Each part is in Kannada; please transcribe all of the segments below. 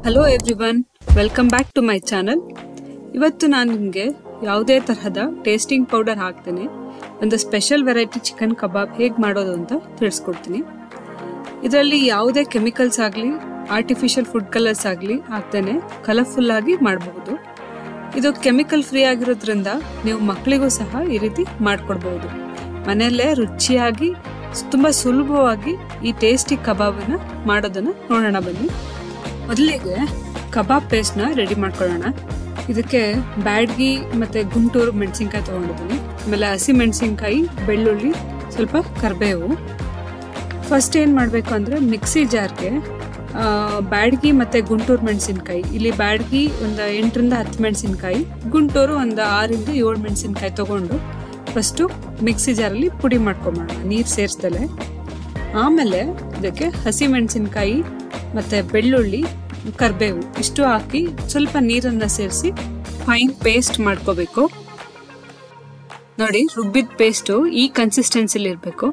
hello everyone welcome back to my channel ಇವತ್ತು ನಾನು ನಿಮಗೆ ಯಾವುದೇ ತರಹದ ಟೇಸ್ಟಿಂಗ್ ಪೌಡರ್ ಹಾಕ್ತೇನೆ ಒಂದು ಸ್ಪೆಷಲ್ ವೆರೈಟಿ ಚಿಕನ್ ಕಬಾಬ್ ಹೇಗೆ ಮಾಡೋದು ಅಂತ ತಿಳಿಸ್ಕೊಡ್ತೀನಿ ಇದರಲ್ಲಿ ಯಾವುದೇ ಕೆಮಿಕಲ್ಸ್ ಆಗಲಿ ಆರ್ಟಿಫಿಷಿಯಲ್ ಫುಡ್ ಕಲರ್ಸ್ ಆಗಲಿ ಹಾಕ್ತೇನೆ ಕಲರ್ಫುಲ್ ಆಗಿ ಮಾಡಬಹುದು ಇದು ಕೆಮಿಕಲ್ ಫ್ರೀ ಆಗಿರೋದ್ರಿಂದ ನೀವು ಮಕ್ಕಳಿಗೂ ಸಹ ಈ ರೀತಿ ಮಾಡ್ಕೊಡ್ಬಹುದು ಮನೆಯಲ್ಲೇ ರುಚಿಯಾಗಿ ತುಂಬ ಸುಲಭವಾಗಿ ಈ ಟೇಸ್ಟಿ ಕಬಾಬನ್ನ ಮಾಡೋದನ್ನ ನೋಡೋಣ ಬನ್ನಿ ಮೊದಲಿಗೆ ಕಬಾಬ್ ಪೇಸ್ಟ್ನ ರೆಡಿ ಮಾಡ್ಕೊಳ್ಳೋಣ ಇದಕ್ಕೆ ಬ್ಯಾಡ್ಗಿ ಮತ್ತೆ ಗುಂಟೂರು ಮೆಣಸಿನ್ಕಾಯಿ ತೊಗೊಂಡಿದ್ದೀನಿ ಆಮೇಲೆ ಹಸಿ ಮೆಣಸಿನ್ಕಾಯಿ ಬೆಳ್ಳುಳ್ಳಿ ಸ್ವಲ್ಪ ಕರಿಬೇವು ಫಸ್ಟ್ ಏನು ಮಾಡಬೇಕು ಅಂದರೆ ಮಿಕ್ಸಿ ಜಾರ್ಗೆ ಬ್ಯಾಡ್ಗಿ ಮತ್ತು ಗುಂಟೂರು ಮೆಣಸಿನ್ಕಾಯಿ ಇಲ್ಲಿ ಬ್ಯಾಡ್ಗಿ ಒಂದು ಎಂಟರಿಂದ ಹತ್ತು ಮೆಣಸಿನ್ಕಾಯಿ ಗುಂಟೂರು ಒಂದು ಆರಿಂದ ಏಳು ಮೆಣಸಿನ್ಕಾಯಿ ತೊಗೊಂಡು ಫಸ್ಟು ಮಿಕ್ಸಿ ಜಾರಲ್ಲಿ ಪುಡಿ ಮಾಡ್ಕೊಂಬೋಣ ನೀರು ಸೇರಿಸ್ದಲೆ ಆಮೇಲೆ ಇದಕ್ಕೆ ಹಸಿ ಮೆಣಸಿನ್ಕಾಯಿ ಮತ್ತು ಬೆಳ್ಳುಳ್ಳಿ ಕರಿಬೇವು ಇಷ್ಟು ಹಾಕಿ ಸ್ವಲ್ಪ ನೀರನ್ನು ಸೇರಿಸಿ ಫೈನ್ ಪೇಸ್ಟ್ ಮಾಡ್ಕೋಬೇಕು ನೋಡಿ ರುಬ್ಬಿದ ಪೇಸ್ಟು ಈ ಕನ್ಸಿಸ್ಟೆನ್ಸಿಲಿ ಇರಬೇಕು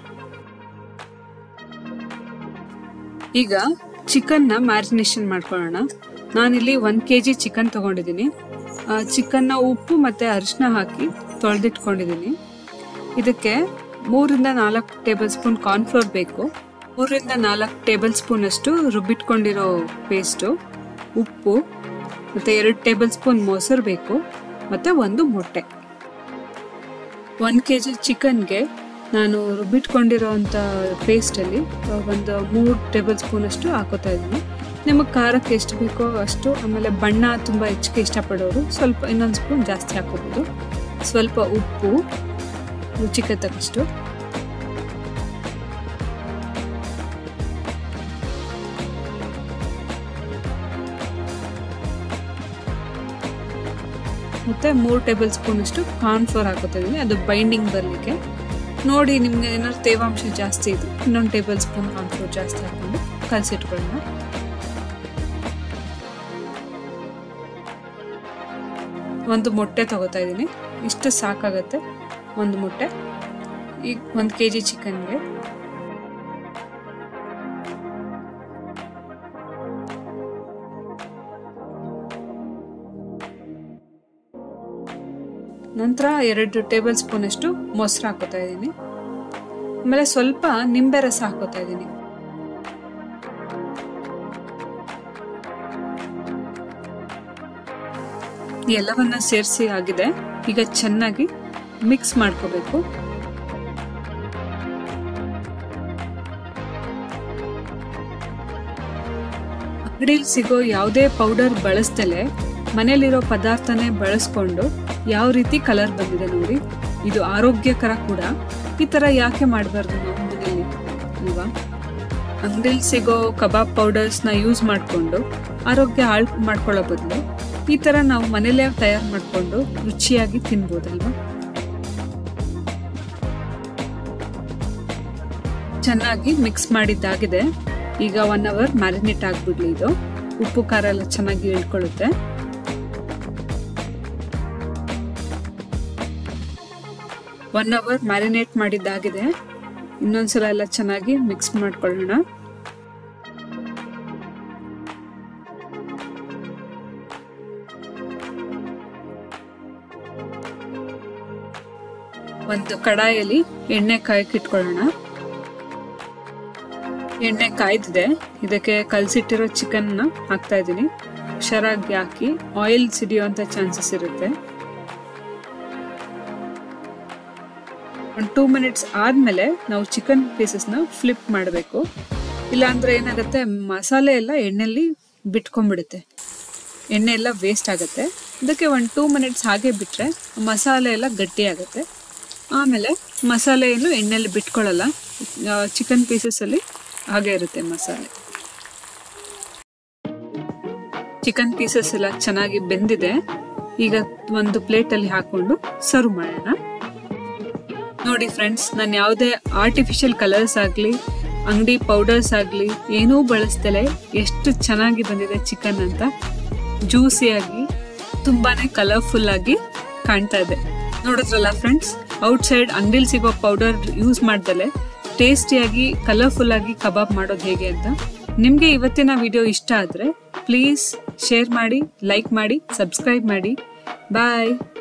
ಈಗ ಚಿಕನ್ನ ಮ್ಯಾರಿನೇಷನ್ ಮಾಡ್ಕೊಳ್ಳೋಣ ನಾನಿಲ್ಲಿ ಒನ್ ಕೆ ಜಿ ಚಿಕನ್ ತೊಗೊಂಡಿದ್ದೀನಿ ಚಿಕನ್ನ ಉಪ್ಪು ಮತ್ತು ಅರಿಶಿನ ಹಾಕಿ ತೊಳೆದಿಟ್ಕೊಂಡಿದ್ದೀನಿ ಇದಕ್ಕೆ ಮೂರಿಂದ ನಾಲ್ಕು ಟೇಬಲ್ ಸ್ಪೂನ್ ಕಾರ್ನ್ಫ್ಲೋರ್ ಬೇಕು ಮೂರರಿಂದ ನಾಲ್ಕು ಟೇಬಲ್ ಸ್ಪೂನ್ ಅಷ್ಟು ರುಬ್ಬಿಟ್ಕೊಂಡಿರೋ ಪೇಸ್ಟು ಉಪ್ಪು ಮತ್ತು ಎರಡು ಟೇಬಲ್ ಸ್ಪೂನ್ ಮೊಸರು ಬೇಕು ಮತ್ತು ಒಂದು ಮೊಟ್ಟೆ ಒನ್ ಕೆ ಜಿ ಚಿಕನ್ಗೆ ನಾನು ರುಬ್ಬಿಟ್ಕೊಂಡಿರೋವಂಥ ಪೇಸ್ಟಲ್ಲಿ ಒಂದು ಮೂರು ಟೇಬಲ್ ಸ್ಪೂನ್ ಅಷ್ಟು ಹಾಕೋತಾ ಇದ್ದೀನಿ ನಿಮಗೆ ಖಾರಕ್ಕೆ ಎಷ್ಟು ಬೇಕೋ ಅಷ್ಟು ಆಮೇಲೆ ಬಣ್ಣ ತುಂಬ ಹೆಚ್ಚಿಗೆ ಇಷ್ಟಪಡೋರು ಸ್ವಲ್ಪ ಇನ್ನೊಂದು ಸ್ಪೂನ್ ಜಾಸ್ತಿ ಹಾಕೋಬೋದು ಸ್ವಲ್ಪ ಉಪ್ಪು ರುಚಿಗೆ ತಕ್ಕಷ್ಟು ಮತ್ತು ಮೂರು ಟೇಬಲ್ ಸ್ಪೂನ್ ಅಷ್ಟು ಕಾರ್ನ್ಫ್ಲೋರ್ ಹಾಕೋತಾ ಇದ್ದೀನಿ ಅದು ಬೈಂಡಿಂಗ್ ಬರಲಿಕ್ಕೆ ನೋಡಿ ನಿಮಗೆ ಏನಾದ್ರು ತೇವಾಂಶ ಜಾಸ್ತಿ ಇದ್ರೆ ಇನ್ನೊಂದು ಟೇಬಲ್ ಸ್ಪೂನ್ ಕಾರ್ನ್ಫ್ಲೋರ್ ಜಾಸ್ತಿ ಹಾಕೊಂಡು ಕಲಸಿಟ್ಕೊಳ್ಳೋಣ ಒಂದು ಮೊಟ್ಟೆ ತಗೋತಾ ಇದ್ದೀನಿ ಇಷ್ಟು ಸಾಕಾಗತ್ತೆ ಒಂದು ಮೊಟ್ಟೆ ಈಗ ಒಂದು ಕೆ ಜಿ ಚಿಕನ್ಗೆ ನಂತರ ಎರಡು ಟೇಬಲ್ ಸ್ಪೂನ್ ಅಷ್ಟು ಮೊಸರು ಹಾಕೋತಾ ಇದ್ದೀನಿ ಆಮೇಲೆ ಸ್ವಲ್ಪ ನಿಂಬೆ ರಸ ಹಾಕೋತಾ ಇದ್ದೀನಿ ಎಲ್ಲವನ್ನ ಸೇರಿಸಿ ಆಗಿದೆ ಈಗ ಚೆನ್ನಾಗಿ ಮಿಕ್ಸ್ ಮಾಡ್ಕೋಬೇಕು ಅಂಗಡಿಲಿ ಸಿಗೋ ಯಾವುದೇ ಪೌಡರ್ ಬಳಸ್ದಲೆ ಮನೇಲಿರೋ ಪದಾರ್ಥನೇ ಬಳಸ್ಕೊಂಡು ಯಾವ ರೀತಿ ಕಲರ್ ಬಂದಿದೆ ನೋಡಿ ಇದು ಆರೋಗ್ಯಕರ ಕೂಡ ಈ ಥರ ಯಾಕೆ ಮಾಡಬಾರ್ದು ನಾವು ಮನೆಯಲ್ಲಿ ಅಲ್ವಾ ಅಂಗಡಿಲಿ ಸಿಗೋ ಕಬಾಬ್ ಪೌಡರ್ಸ್ನ ಯೂಸ್ ಮಾಡಿಕೊಂಡು ಆರೋಗ್ಯ ಹಾಳು ಮಾಡ್ಕೊಳ್ಳೋ ಬದಲು ಈ ಥರ ನಾವು ಮನೇಲೇ ತಯಾರು ಮಾಡಿಕೊಂಡು ರುಚಿಯಾಗಿ ತಿನ್ಬೋದಲ್ವಾ ಚೆನ್ನಾಗಿ ಮಿಕ್ಸ್ ಮಾಡಿದ್ದಾಗಿದೆ ಈಗ ಒನ್ ಅವರ್ ಮ್ಯಾರಿನೇಟ್ ಆಗಿಬಿಡ್ಲಿ ಇದು ಉಪ್ಪು ಖಾರ ಎಲ್ಲ ಚೆನ್ನಾಗಿ ಇಳ್ಕೊಳ್ಳುತ್ತೆ ಒನ್ ಅವರ್ ಮ್ಯಾರಿನೇಟ್ ಮಾಡಿದ್ದಾಗಿದೆ ಇನ್ನೊಂದ್ಸಲ ಎಲ್ಲ ಚೆನ್ನಾಗಿ ಮಿಕ್ಸ್ ಮಾಡ್ಕೊಳ್ಳೋಣ ಒಂದು ಕಡಾಯಲ್ಲಿ ಎಣ್ಣೆ ಕಾಯಕ್ಕೆ ಇಟ್ಕೊಳ್ಳೋಣ ಎಣ್ಣೆ ಕಾಯ್ದಿದೆ ಇದಕ್ಕೆ ಕಲಸಿಟ್ಟಿರೋ ಚಿಕನ್ನ ಹಾಕ್ತಾ ಇದ್ದೀನಿ ಹುಷಾರಾಗಿ ಹಾಕಿ ಆಯಿಲ್ ಸಿಡಿಯುವಂಥ ಚಾನ್ಸಸ್ ಇರುತ್ತೆ ಒಂದು ಟೂ ಮಿನಿಟ್ಸ್ ಆದಮೇಲೆ ನಾವು ಚಿಕನ್ ಪೀಸಸ್ನ ಫ್ಲಿಪ್ ಮಾಡಬೇಕು ಇಲ್ಲಾಂದ್ರೆ ಏನಾಗುತ್ತೆ ಮಸಾಲೆ ಎಲ್ಲ ಎಣ್ಣೆಯಲ್ಲಿ ಬಿಟ್ಕೊಂಡ್ಬಿಡುತ್ತೆ ಎಣ್ಣೆ ಎಲ್ಲ ವೇಸ್ಟ್ ಆಗುತ್ತೆ ಇದಕ್ಕೆ ಒಂದು ಟೂ ಮಿನಿಟ್ಸ್ ಹಾಗೆ ಬಿಟ್ಟರೆ ಮಸಾಲೆ ಎಲ್ಲ ಗಟ್ಟಿ ಆಗುತ್ತೆ ಆಮೇಲೆ ಮಸಾಲೆ ಏನು ಎಣ್ಣೆಯಲ್ಲಿ ಬಿಟ್ಕೊಳ್ಳಲ್ಲ ಚಿಕನ್ ಪೀಸಸಲ್ಲಿ ಹಾಗೆ ಇರುತ್ತೆ ಮಸಾಲೆ ಚಿಕನ್ ಪೀಸಸ್ ಎಲ್ಲ ಚೆನ್ನಾಗಿ ಬೆಂದಿದೆ ಈಗ ಒಂದು ಪ್ಲೇಟಲ್ಲಿ ಹಾಕೊಂಡು ಸರ್ವ್ ಮಾಡೋಣ ನೋಡಿ ಫ್ರೆಂಡ್ಸ್ ನಾನು ಯಾವುದೇ ಆರ್ಟಿಫಿಷಿಯಲ್ ಕಲರ್ಸ್ ಆಗಲಿ ಅಂಗಡಿ ಪೌಡರ್ಸ್ ಆಗಲಿ ಏನೂ ಬಳಸ್ದಲೆ ಎಷ್ಟು ಚೆನ್ನಾಗಿ ಬಂದಿದೆ ಚಿಕನ್ ಅಂತ ಜ್ಯೂಸಿಯಾಗಿ ತುಂಬಾನೇ ಕಲರ್ಫುಲ್ ಆಗಿ ಕಾಣ್ತಾ ಇದೆ ನೋಡಿದ್ರಲ್ಲ ಫ್ರೆಂಡ್ಸ್ ಔಟ್ಸೈಡ್ ಅಂಗಡಿಲಿ ಸಿಗೋ ಪೌಡರ್ ಯೂಸ್ ಮಾಡ್ದಲೆ ಟೇಸ್ಟಿಯಾಗಿ ಕಲರ್ಫುಲ್ ಆಗಿ ಕಬಾಬ್ ಮಾಡೋದು ಹೇಗೆ ಅಂತ ನಿಮಗೆ ಇವತ್ತಿನ ವಿಡಿಯೋ ಇಷ್ಟ ಆದರೆ ಪ್ಲೀಸ್ ಶೇರ್ ಮಾಡಿ ಲೈಕ್ ಮಾಡಿ ಸಬ್ಸ್ಕ್ರೈಬ್ ಮಾಡಿ ಬಾಯ್